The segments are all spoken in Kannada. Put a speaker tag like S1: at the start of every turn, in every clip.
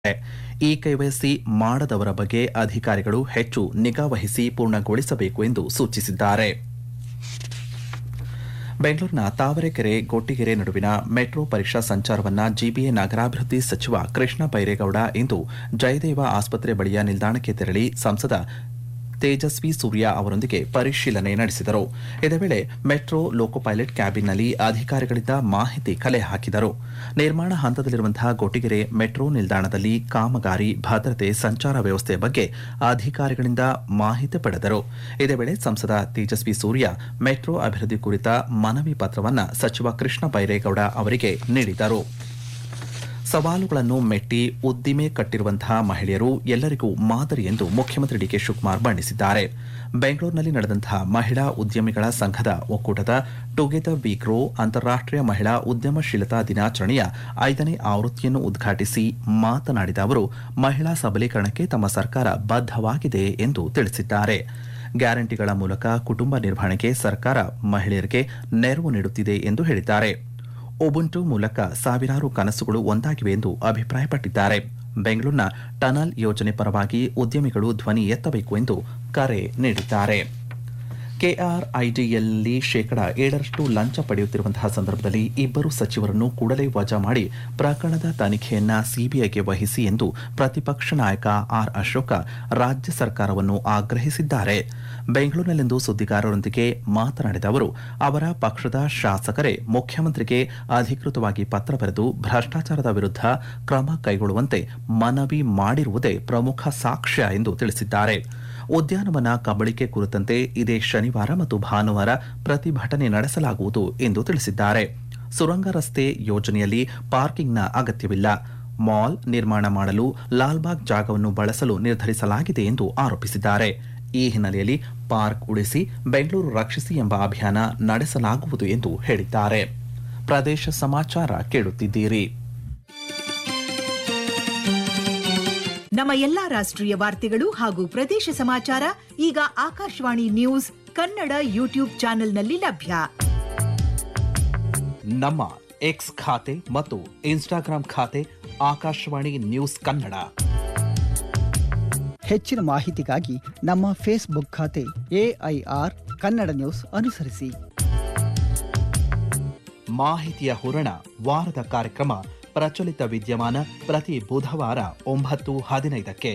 S1: ಈ ಕೆವೈಸಿ ಮಾಡದವರ ಬಗ್ಗೆ ಅಧಿಕಾರಿಗಳು ಹೆಚ್ಚು ನಿಗಾವಹಿಸಿ ಪೂರ್ಣಗೊಳಿಸಬೇಕು ಎಂದು ಸೂಚಿಸಿದ್ದಾರೆ ಬೆಂಗಳೂರಿನ ತಾವರೆಕೆರೆ ಗೊಟ್ಟಿಗೆರೆ ನಡುವಿನ ಮೆಟ್ರೋ ಪರೀಕ್ಷಾ ಸಂಚಾರವನ್ನ ಜಿಬಿಎ ನಗರಾಭಿವೃದ್ಧಿ ಸಚಿವ ಕೃಷ್ಣ ಬೈರೇಗೌಡ ಇಂದು ಜಯದೇವ ಆಸ್ಪತ್ರೆ ಬಳಿಯ ನಿಲ್ದಾಣಕ್ಕೆ ತೆರಳಿ ಸಂಸದ ತೇಜಸ್ವಿ ಸೂರ್ಯ ಅವರೊಂದಿಗೆ ಪರಿಶೀಲನೆ ನಡೆಸಿದರು ಇದೇ ವೇಳೆ ಮೆಟ್ರೋ ಲೋಕೋ ಪೈಲಟ್ ಕ್ಯಾಬಿನ್ನಲ್ಲಿ ಅಧಿಕಾರಿಗಳಿಂದ ಮಾಹಿತಿ ಕಲೆ ಹಾಕಿದರು ನಿರ್ಮಾಣ ಹಂತದಲ್ಲಿರುವಂತಹ ಗೊಟ್ಟಿಗೆರೆ ಮೆಟ್ರೋ ನಿಲ್ದಾಣದಲ್ಲಿ ಕಾಮಗಾರಿ ಭದ್ರತೆ ಸಂಚಾರ ವ್ಯವಸ್ಥೆ ಬಗ್ಗೆ ಅಧಿಕಾರಿಗಳಿಂದ ಮಾಹಿತಿ ಪಡೆದರು ಇದೇ ವೇಳೆ ಸಂಸದ ತೇಜಸ್ವಿ ಸೂರ್ಯ ಮೆಟ್ರೋ ಅಭಿವೃದ್ಧಿ ಕುರಿತ ಮನವಿ ಪತ್ರವನ್ನು ಸಚಿವ ಕೃಷ್ಣ ಬೈರೇಗೌಡ ಅವರಿಗೆ ನೀಡಿದರು ಸವಾಲುಗಳನ್ನು ಮೆಟ್ಟಿ ಉದ್ದಿಮೆ ಕಟ್ಟಿರುವಂತಹ ಮಹಿಳೆಯರು ಎಲ್ಲರಿಗೂ ಮಾದರಿ ಎಂದು ಮುಖ್ಯಮಂತ್ರಿ ಡಿಕೆ ಶಿವಕುಮಾರ್ ಬಣ್ಣಿಸಿದ್ದಾರೆ ಬೆಂಗಳೂರಿನಲ್ಲಿ ನಡೆದಂತಹ ಮಹಿಳಾ ಉದ್ಯಮಿಗಳ ಸಂಘದ ಒಕ್ಕೂಟದ ಟುಗೆದರ್ ವಿ ಗ್ರೋ ಅಂತಾರಾಷ್ಟೀಯ ಮಹಿಳಾ ಉದ್ಯಮಶೀಲತಾ ದಿನಾಚರಣೆಯ ಐದನೇ ಆವೃತ್ತಿಯನ್ನು ಉದ್ಘಾಟಿಸಿ ಮಾತನಾಡಿದ ಅವರು ಮಹಿಳಾ ಸಬಲೀಕರಣಕ್ಕೆ ತಮ್ಮ ಸರ್ಕಾರ ಬದ್ಧವಾಗಿದೆ ಎಂದು ತಿಳಿಸಿದ್ದಾರೆ ಗ್ಯಾರಂಟಿಗಳ ಮೂಲಕ ಕುಟುಂಬ ನಿರ್ವಹಣೆಗೆ ಸರ್ಕಾರ ಮಹಿಳೆಯರಿಗೆ ನೆರವು ನೀಡುತ್ತಿದೆ ಎಂದು ಹೇಳಿದ್ದಾರೆ ಒಬುಂಟು ಮೂಲಕ ಸಾವಿರಾರು ಕನಸುಗಳು ಒಂದಾಗಿವೆ ಎಂದು ಅಭಿಪ್ರಾಯಪಟ್ಟಿದ್ದಾರೆ ಬೆಂಗಳೂರಿನ ಟನಲ್ ಯೋಜನೆ ಪರವಾಗಿ ಉದ್ಯಮಿಗಳು ಧ್ವನಿ ಎತ್ತಬೇಕು ಎಂದು ಕರೆ ನೀಡಿದ್ದಾರೆ ಕೆಆರ್ಐಡಿಯಲ್ಲಿ ಶೇಕಡಾ ಏಳರಷ್ಟು ಲಂಚ ಪಡೆಯುತ್ತಿರುವಂತಹ ಸಂದರ್ಭದಲ್ಲಿ ಇಬ್ಬರು ಸಚಿವರನ್ನು ಕೂಡಲೇ ವಜಾ ಮಾಡಿ ಪ್ರಕರಣದ ತನಿಖೆಯನ್ನ ಸಿಬಿಐಗೆ ವಹಿಸಿ ಎಂದು ಪ್ರತಿಪಕ್ಷ ನಾಯಕ ಆರ್ ಅಶೋಕ ರಾಜ್ಯ ಸರ್ಕಾರವನ್ನು ಆಗ್ರಹಿಸಿದ್ದಾರೆ ಬೆಂಗಳೂರಿನಲ್ಲಿಂದು ಸುದ್ದಿಗಾರರೊಂದಿಗೆ ಮಾತನಾಡಿದ ಅವರು ಅವರ ಪಕ್ಷದ ಶಾಸಕರೇ ಮುಖ್ಯಮಂತ್ರಿಗೆ ಅಧಿಕೃತವಾಗಿ ಪತ್ರ ಬರೆದು ಭ್ರಷ್ಟಾಚಾರದ ವಿರುದ್ಧ ಕ್ರಮ ಕೈಗೊಳ್ಳುವಂತೆ ಮನವಿ ಮಾಡಿರುವುದೇ ಪ್ರಮುಖ ಸಾಕ್ಷ್ಯ ಎಂದು ತಿಳಿಸಿದ್ದಾರೆ ಉದ್ಯಾನವನ ಕಬಳಿಕೆ ಕುರಿತಂತೆ ಇದೇ ಶನಿವಾರ ಮತ್ತು ಭಾನುವಾರ ಪ್ರತಿಭಟನೆ ನಡೆಸಲಾಗುವುದು ಎಂದು ತಿಳಿಸಿದ್ದಾರೆ ಸುರಂಗ ರಸ್ತೆ ಯೋಜನೆಯಲ್ಲಿ ಪಾರ್ಕಿಂಗ್ನ ಅಗತ್ಯವಿಲ್ಲ ಮಾಲ್ ನಿರ್ಮಾಣ ಮಾಡಲು ಲಾಲ್ಬಾಗ್ ಜಾಗವನ್ನು ಬಳಸಲು ನಿರ್ಧರಿಸಲಾಗಿದೆ ಎಂದು ಆರೋಪಿಸಿದ್ದಾರೆ ಈ ಹಿನ್ನೆಲೆಯಲ್ಲಿ ಪಾರ್ಕ್ ಉಳಿಸಿ ಬೆಂಗಳೂರು ರಕ್ಷಿಸಿ ಎಂಬ ಅಭಿಯಾನ ನಡೆಸಲಾಗುವುದು ಎಂದು ಹೇಳಿದ್ದಾರೆ ಪ್ರದೇಶ ಸಮಾಚಾರ ಕೇಳುತ್ತಿದ್ದೀರಿ
S2: ನಮ್ಮ ಎಲ್ಲಾ ರಾಷ್ಟ್ರೀಯ ವಾರ್ತೆಗಳು ಹಾಗೂ ಪ್ರದೇಶ ಸಮಾಚಾರ ಈಗ ಆಕಾಶವಾಣಿ ನ್ಯೂಸ್ ಕನ್ನಡ ಯೂಟ್ಯೂಬ್ ಚಾನೆಲ್ನಲ್ಲಿ ಲಭ್ಯ
S1: ನಮ್ಮ ಎಕ್ಸ್ ಖಾತೆ ಮತ್ತು ಇನ್ಸ್ಟಾಗ್ರಾಂ ಖಾತೆ ಆಕಾಶವಾಣಿ ನ್ಯೂಸ್ ಕನ್ನಡ
S3: ಹೆಚ್ಚಿನ ಮಾಹಿತಿಗಾಗಿ ನಮ್ಮ ಫೇಸ್ಬುಕ್ ಖಾತೆ ಎಐಆರ್ ಕನ್ನಡ ನ್ಯೂಸ್ ಅನುಸರಿಸಿ
S1: ಮಾಹಿತಿಯ ಹೂರಣ ವಾರದ ಕಾರ್ಯಕ್ರಮ ಪ್ರಚಲಿತ ವಿದ್ಯಮಾನ ಪ್ರತಿ ಬುಧವಾರ ಒಂಬತ್ತು ಹದಿನೈದಕ್ಕೆ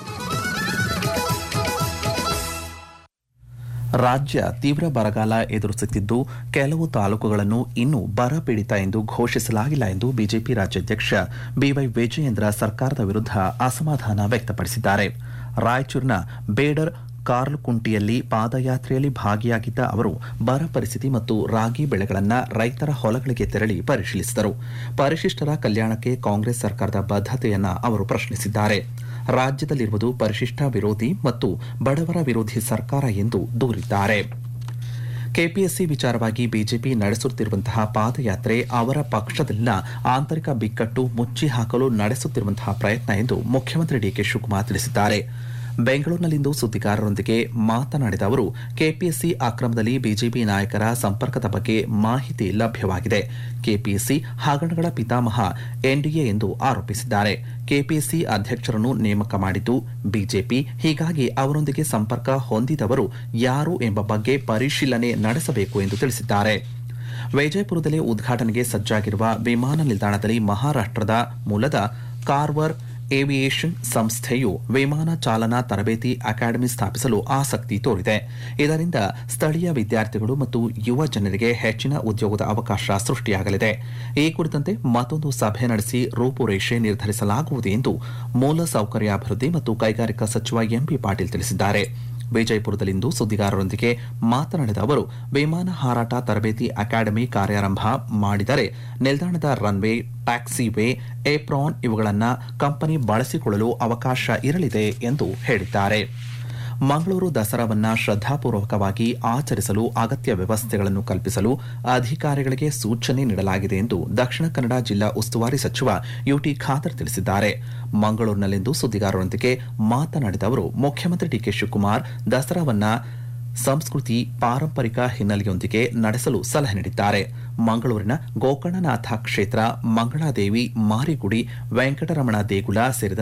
S1: ರಾಜ್ಯ ತೀವ್ರ ಬರಗಾಲ ಎದುರಿಸುತ್ತಿದ್ದು ಕೆಲವು ತಾಲೂಕುಗಳನ್ನು ಇನ್ನೂ ಬರಪೀಡಿತ ಎಂದು ಘೋಷಿಸಲಾಗಿಲ್ಲ ಎಂದು ಬಿಜೆಪಿ ರಾಜ್ಯಾಧ್ಯಕ್ಷ ಬಿವೈ ವಿಜಯೇಂದ್ರ ಸರ್ಕಾರದ ವಿರುದ್ಧ ಅಸಮಾಧಾನ ವ್ಯಕ್ತಪಡಿಸಿದ್ದಾರೆ ರಾಯಚೂರಿನ ಬೇಡರ್ ಕಾರ್ಲ್ಕುಂಟಿಯಲ್ಲಿ ಪಾದಯಾತ್ರೆಯಲ್ಲಿ ಭಾಗಿಯಾಗಿದ್ದ ಅವರು ಬರ ಪರಿಸ್ಥಿತಿ ಮತ್ತು ರಾಗಿ ಬೆಳೆಗಳನ್ನು ರೈತರ ಹೊಲಗಳಿಗೆ ತೆರಳಿ ಪರಿಶೀಲಿಸಿದರು ಪರಿಶಿಷ್ಟರ ಕಲ್ಯಾಣಕ್ಕೆ ಕಾಂಗ್ರೆಸ್ ಸರ್ಕಾರದ ಬದ್ಧತೆಯನ್ನ ಅವರು ಪ್ರಶ್ನಿಸಿದ್ದಾರೆ ರಾಜ್ಯದಲ್ಲಿರುವುದು ಪರಿಶಿಷ್ಟ ವಿರೋಧಿ ಮತ್ತು ಬಡವರ ವಿರೋಧಿ ಸರ್ಕಾರ ಎಂದು ದೂರಿದ್ದಾರೆ ಕೆಪಿಎಸ್ಸಿ ವಿಚಾರವಾಗಿ ಬಿಜೆಪಿ ನಡೆಸುತ್ತಿರುವಂತಹ ಪಾದಯಾತ್ರೆ ಅವರ ಪಕ್ಷದಲ್ಲಿನ ಆಂತರಿಕ ಬಿಕ್ಕಟ್ಟು ಮುಚ್ಚಿ ಹಾಕಲು ನಡೆಸುತ್ತಿರುವಂತಹ ಪ್ರಯತ್ನ ಎಂದು ಮುಖ್ಯಮಂತ್ರಿ ಡಿಕೆ ಶಿವಕುಮಾರ್ ತಿಳಿಸಿದ್ದಾರೆ ಬೆಂಗಳೂರಿನಲ್ಲಿಂದು ಸುದ್ದಿಗಾರರೊಂದಿಗೆ ಮಾತನಾಡಿದ ಅವರು ಕೆಪಿಎಸ್ಸಿ ಅಕ್ರಮದಲ್ಲಿ ಬಿಜೆಪಿ ನಾಯಕರ ಸಂಪರ್ಕದ ಬಗ್ಗೆ ಮಾಹಿತಿ ಲಭ್ಯವಾಗಿದೆ ಕೆಪಿಎಸ್ಸಿ ಹಗರಣಗಳ ಪಿತಾಮಹ ಎನ್ಡಿಎ ಎಂದು ಆರೋಪಿಸಿದ್ದಾರೆ ಕೆಪಿಎಸ್ಸಿ ಅಧ್ಯಕ್ಷರನ್ನು ನೇಮಕ ಮಾಡಿದ್ದು ಬಿಜೆಪಿ ಹೀಗಾಗಿ ಅವರೊಂದಿಗೆ ಸಂಪರ್ಕ ಹೊಂದಿದವರು ಯಾರು ಎಂಬ ಬಗ್ಗೆ ಪರಿಶೀಲನೆ ನಡೆಸಬೇಕು ಎಂದು ತಿಳಿಸಿದ್ದಾರೆ ವಿಜಯಪುರದಲ್ಲಿ ಉದ್ಘಾಟನೆಗೆ ಸಜ್ಜಾಗಿರುವ ವಿಮಾನ ನಿಲ್ದಾಣದಲ್ಲಿ ಮಹಾರಾಷ್ಟದ ಮೂಲದ ಕಾರ್ವರ್ ಏವಿಯೇಷನ್ ಸಂಸ್ಥೆಯು ವಿಮಾನ ಚಾಲನಾ ತರಬೇತಿ ಅಕಾಡೆಮಿ ಸ್ಥಾಪಿಸಲು ಆಸಕ್ತಿ ತೋರಿದೆ ಇದರಿಂದ ಸ್ಥಳೀಯ ವಿದ್ಯಾರ್ಥಿಗಳು ಮತ್ತು ಯುವ ಜನರಿಗೆ ಹೆಚ್ಚಿನ ಉದ್ಯೋಗದ ಅವಕಾಶ ಸೃಷ್ಟಿಯಾಗಲಿದೆ ಈ ಕುರಿತಂತೆ ಮತ್ತೊಂದು ಸಭೆ ನಡೆಸಿ ರೂಪುರೇಷೆ ನಿರ್ಧರಿಸಲಾಗುವುದು ಎಂದು ಮೂಲಸೌಕರ್ಯಾಭಿವೃದ್ಧಿ ಮತ್ತು ಕೈಗಾರಿಕಾ ಸಚಿವ ಎಂಬಿ ಪಾಟೀಲ್ ತಿಳಿಸಿದ್ದಾರೆ ವಿಜಯಪುರದಲ್ಲಿಂದು ಸುದ್ದಿಗಾರರೊಂದಿಗೆ ಮಾತನಾಡಿದ ಅವರು ವಿಮಾನ ಹಾರಾಟ ತರಬೇತಿ ಅಕಾಡೆಮಿ ಕಾರ್ಯಾರಂಭ ಮಾಡಿದರೆ ನಿಲ್ದಾಣದ ರನ್ವೇ ಟ್ಯಾಕ್ಸಿ ವೇ ಏಪ್ರಾನ್ ಇವುಗಳನ್ನು ಕಂಪನಿ ಬಳಸಿಕೊಳ್ಳಲು ಅವಕಾಶ ಇರಲಿದೆ ಎಂದು ಹೇಳಿದ್ದಾರೆ ಮಂಗಳೂರು ದಸರಾವನ್ನ ಶ್ರದ್ಧಾಪೂರ್ವಕವಾಗಿ ಆಚರಿಸಲು ಅಗತ್ಯ ವ್ಯವಸ್ಥೆಗಳನ್ನು ಕಲ್ಪಿಸಲು ಅಧಿಕಾರಿಗಳಿಗೆ ಸೂಚನೆ ನೀಡಲಾಗಿದೆ ಎಂದು ದಕ್ಷಿಣ ಕನ್ನಡ ಜಿಲ್ಲಾ ಉಸ್ತುವಾರಿ ಸಚಿವ ಯುಟಿ ಖಾದರ್ ತಿಳಿಸಿದ್ದಾರೆ ಮಂಗಳೂರಿನಲ್ಲಿಂದು ಸುದ್ದಿಗಾರರೊಂದಿಗೆ ಮಾತನಾಡಿದ ಅವರು ಮುಖ್ಯಮಂತ್ರಿ ಡಿಕೆ ಶಿವಕುಮಾರ್ ದಸರಾವನ್ನ ಸಂಸ್ಕೃತಿ ಪಾರಂಪರಿಕ ಹಿನ್ನೆಲೆಯೊಂದಿಗೆ ನಡೆಸಲು ಸಲಹೆ ನೀಡಿದ್ದಾರೆ ಮಂಗಳೂರಿನ ಗೋಕರ್ಣನಾಥ ಕ್ಷೇತ್ರ ಮಂಗಳಾದೇವಿ ಮಾರಿಗುಡಿ ವೆಂಕಟರಮಣ ದೇಗುಲ ಸೇರಿದಂತೆ